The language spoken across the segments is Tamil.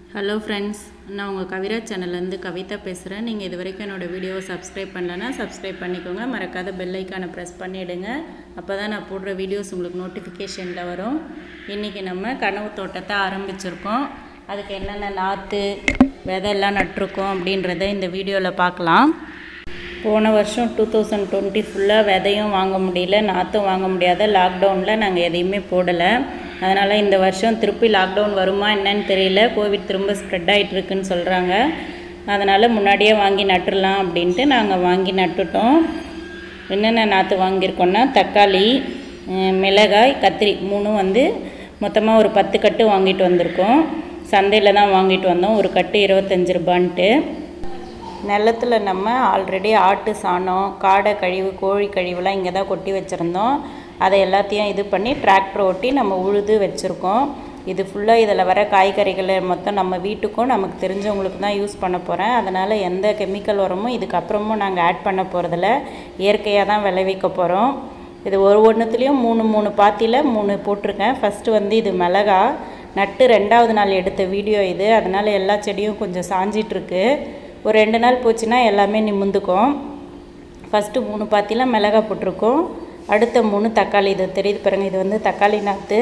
ஹலோ ஃப்ரெண்ட்ஸ் நான் உங்கள் கவிராஜ் சேனல்லேருந்து கவிதா பேசுகிறேன் நீங்கள் இது வரைக்கும் என்னோடய வீடியோவை சப்ஸ்கிரைப் பண்ணலன்னா சப்ஸ்கிரைப் பண்ணிக்கோங்க மறக்காத பெல் ஐக்கானை ப்ரெஸ் பண்ணிவிடுங்க அப்போ தான் நான் போடுற வீடியோஸ் உங்களுக்கு நோட்டிஃபிகேஷனில் வரும் இன்றைக்கி நம்ம கனவு தோட்டத்தை ஆரம்பிச்சிருக்கோம் அதுக்கு என்னென்ன நாற்று விதையெல்லாம் நட்டிருக்கோம் அப்படின்றத இந்த வீடியோவில் பார்க்கலாம் போன வருஷம் டூ தௌசண்ட் டுவெண்ட்டி ஃபுல்லாக விதையும் வாங்க முடியல நாற்றும் வாங்க முடியாத லாக்டவுனில் நாங்கள் எதையுமே போடலை அதனால் இந்த வருஷம் திருப்பி லாக்டவுன் வருமா என்னன்னு தெரியல கோவிட் திரும்ப ஸ்ப்ரெட் ஆகிட்டுருக்குன்னு சொல்கிறாங்க அதனால் முன்னாடியே வாங்கி நட்டுடலாம் அப்படின்ட்டு நாங்கள் வாங்கி நட்டுட்டோம் என்னென்ன நாற்று வாங்கியிருக்கோன்னா தக்காளி அஹ் மிளகாய் கத்திரி மூணும் வந்து மொத்தமாக ஒரு பத்து கட்டு வாங்கிட்டு வந்திருக்கோம் சந்தையில் தான் வாங்கிட்டு வந்தோம் ஒரு கட்டு இருபத்தஞ்சி ரூபான்ட்டு நிலத்தில் நம்ம ஆல்ரெடி ஆட்டு சாணம் காடை கழிவு கோழி கழிவுலாம் இங்கே தான் கொட்டி வச்சுருந்தோம் அதை எல்லாத்தையும் இது பண்ணி டிராக்டர் ஓட்டி நம்ம உழுது வச்சுருக்கோம் இது ஃபுல்லாக இதில் வர காய்கறிகளை மொத்தம் நம்ம வீட்டுக்கும் நமக்கு தெரிஞ்சவங்களுக்கு தான் யூஸ் பண்ண போகிறேன் அதனால் எந்த கெமிக்கல் உரமும் இதுக்கப்புறமும் நாங்கள் ஆட் பண்ண போகிறதில்ல இயற்கையாக தான் விளைவிக்க போகிறோம் இது ஒரு ஒன்றுத்துலேயும் மூணு மூணு பாத்தியில் மூணு போட்டிருக்கேன் ஃபஸ்ட்டு வந்து இது மிளகா நட்டு ரெண்டாவது நாள் எடுத்த வீடியோ இது அதனால் எல்லா செடியும் கொஞ்சம் சாஞ்சிட்ருக்கு ஒரு ரெண்டு நாள் போச்சுன்னா எல்லாமே நிமிந்துக்கும் ஃபஸ்ட்டு மூணு பாத்தியில் மிளகா போட்டிருக்கோம் அடுத்த மூணு தக்காளி இது தெரியுது பாருங்க இது வந்து தக்காளி நாற்று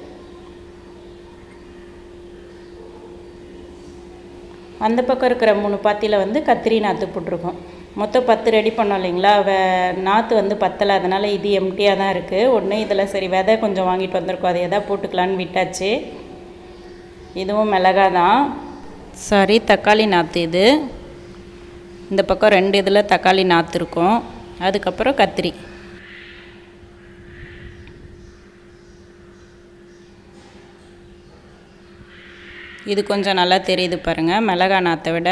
அந்த பக்கம் இருக்கிற மூணு பாத்தியில் வந்து கத்திரி நாற்று போட்டிருக்கோம் மொத்தம் பத்து ரெடி பண்ணோம் இல்லைங்களா வே நாற்று வந்து பத்தலை அதனால் இது எம்டியாக தான் இருக்குது ஒன்று இதில் சரி விதை கொஞ்சம் வாங்கிட்டு வந்திருக்கோம் அதை எதாவது போட்டுக்கலான்னு விட்டாச்சு இதுவும் மிளகா தான் சாரி தக்காளி நாற்று இது இந்த பக்கம் ரெண்டு இதில் தக்காளி நாற்று இருக்கும் அதுக்கப்புறம் கத்திரி இது கொஞ்சம் நல்லா தெரியுது பாருங்கள் மிளகா நாற்றை விட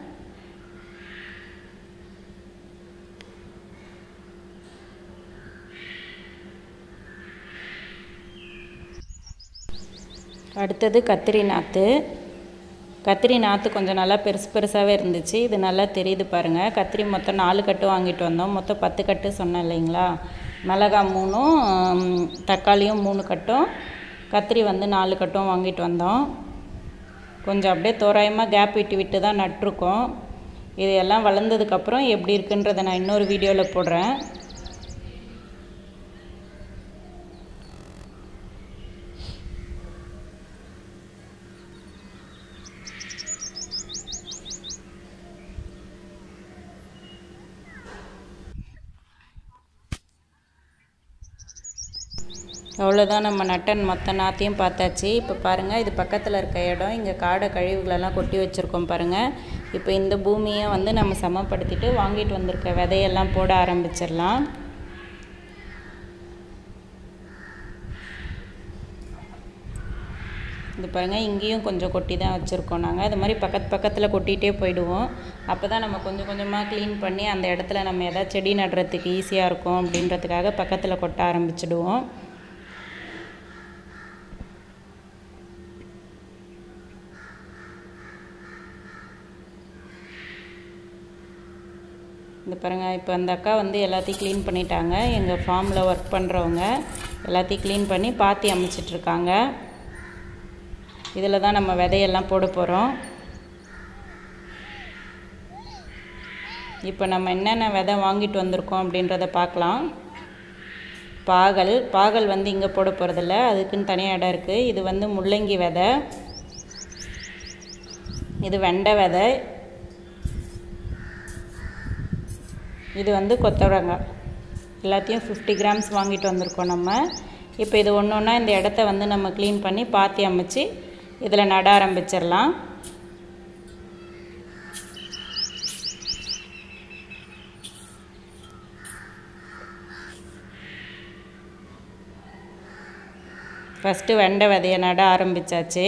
அடுத்தது கத்திரி நாற்று கத்திரி நாற்று கொஞ்சம் நல்லா பெருசு பெருசாகவே இருந்துச்சு இது நல்லா தெரியுது பாருங்கள் கத்திரி மொத்தம் நாலு கட்டு வாங்கிட்டு வந்தோம் மொத்தம் பத்து கட்டு சொன்னேன் இல்லைங்களா மிளகா மூணும் ம், தக்காளியும் மூணு கட்டும் கத்திரி வந்து நாலு கட்டும் வாங்கிட்டு வந்தோம் கொஞ்சம் அப்படியே தோராயமாக கேப் விட்டு விட்டு தான் நட்டிருக்கோம் இது எல்லாம் வளர்ந்ததுக்கப்புறம் எப்படி இருக்குன்றதை நான் இன்னொரு வீடியோவில் போடுறேன் அவ்வளோதான் நம்ம நட்டன் மொத்த நாற்றையும் பார்த்தாச்சு இப்போ பாருங்கள் இது பக்கத்தில் இருக்க இடம் இங்கே காடை கழிவுகளெல்லாம் கொட்டி வச்சுருக்கோம் பாருங்கள் இப்போ இந்த பூமியை வந்து நம்ம சமப்படுத்திட்டு வாங்கிட்டு வந்திருக்க விதையெல்லாம் போட ஆரம்பிச்சிடலாம் இது பாருங்கள் இங்கேயும் கொஞ்சம் கொட்டி தான் வச்சுருக்கோம் நாங்கள் அது மாதிரி பக்கத்து பக்கத்தில் கொட்டிகிட்டே போயிடுவோம் அப்போ தான் நம்ம கொஞ்சம் கொஞ்சமாக க்ளீன் பண்ணி அந்த இடத்துல நம்ம எதாவது செடி நடுறதுக்கு ஈஸியாக இருக்கும் அப்படின்றதுக்காக பக்கத்தில் கொட்ட ஆரம்பிச்சிடுவோம் இந்த பாருங்கள் இப்போ அந்த அக்கா வந்து எல்லாத்தையும் க்ளீன் பண்ணிட்டாங்க எங்கள் ஃபார்மில் ஒர்க் பண்ணுறவங்க எல்லாத்தையும் க்ளீன் பண்ணி பாத்தி அமைச்சிட்ருக்காங்க இதில் தான் நம்ம விதையெல்லாம் போட போகிறோம் இப்போ நம்ம என்னென்ன விதை வாங்கிட்டு வந்திருக்கோம் அப்படின்றத பார்க்கலாம் பாகல் பாகல் வந்து இங்கே போட போகிறதில்ல அதுக்குன்னு தனியாக இடம் இருக்குது இது வந்து முள்ளங்கி விதை இது வெண்டை விதை இது வந்து கொத்தவரங்காய் எல்லாத்தையும் ஃபிஃப்டி கிராம்ஸ் வாங்கிட்டு வந்திருக்கோம் நம்ம இப்போ இது ஒன்று ஒன்றா இந்த இடத்த வந்து நம்ம க்ளீன் பண்ணி பாத்தி அமைச்சு இதில் நட ஆரம்பிச்சிடலாம் ஃபஸ்ட்டு வெண்டை விதையை நட ஆரம்பித்தாச்சு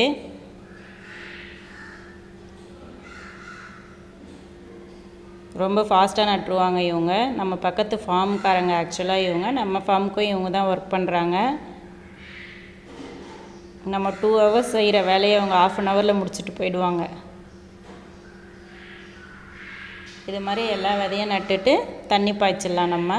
ரொம்ப ஃபாஸ்ட்டாக நட்டுருவாங்க இவங்க நம்ம பக்கத்து ஃபார்ம்காரங்க ஆக்சுவலாக இவங்க நம்ம ஃபார்முக்கும் இவங்க தான் ஒர்க் பண்ணுறாங்க நம்ம டூ ஹவர்ஸ் செய்கிற வேலையை அவங்க ஆஃப் அன் ஹவரில் முடிச்சுட்டு போயிடுவாங்க இது மாதிரி எல்லா விதையும் நட்டுட்டு தண்ணி பாய்ச்சிடலாம் நம்ம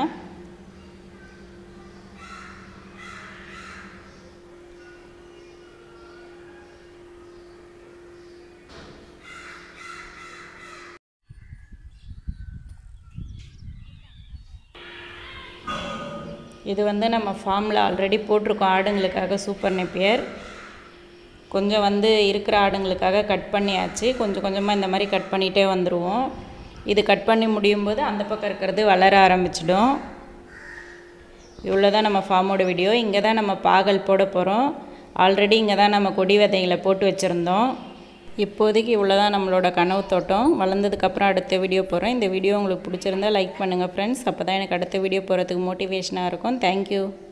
இது வந்து நம்ம ஃபார்மில் ஆல்ரெடி போட்டிருக்கோம் ஆடுங்களுக்காக சூப்பர் நெப்பியர் கொஞ்சம் வந்து இருக்கிற ஆடுங்களுக்காக கட் பண்ணியாச்சு கொஞ்சம் கொஞ்சமாக இந்த மாதிரி கட் பண்ணிகிட்டே வந்துடுவோம் இது கட் பண்ணி முடியும் போது அந்த பக்கம் இருக்கிறது வளர ஆரம்பிச்சிடும் இவ்வளோ தான் நம்ம ஃபார்மோட வீடியோ இங்கே தான் நம்ம பாகல் போட போகிறோம் ஆல்ரெடி இங்கே தான் நம்ம கொடி விதைகளை போட்டு வச்சுருந்தோம் இப்போதைக்கு இவ்வளோ தான் நம்மளோட கனவு தோட்டம் வளர்ந்ததுக்கப்புறம் அடுத்த வீடியோ போகிறோம் இந்த வீடியோ உங்களுக்கு பிடிச்சிருந்தா லைக் பண்ணுங்கள் ஃப்ரெண்ட்ஸ் அப்போ தான் எனக்கு அடுத்த வீடியோ போகிறதுக்கு மோட்டிவேஷனாக இருக்கும் தேங்க்யூ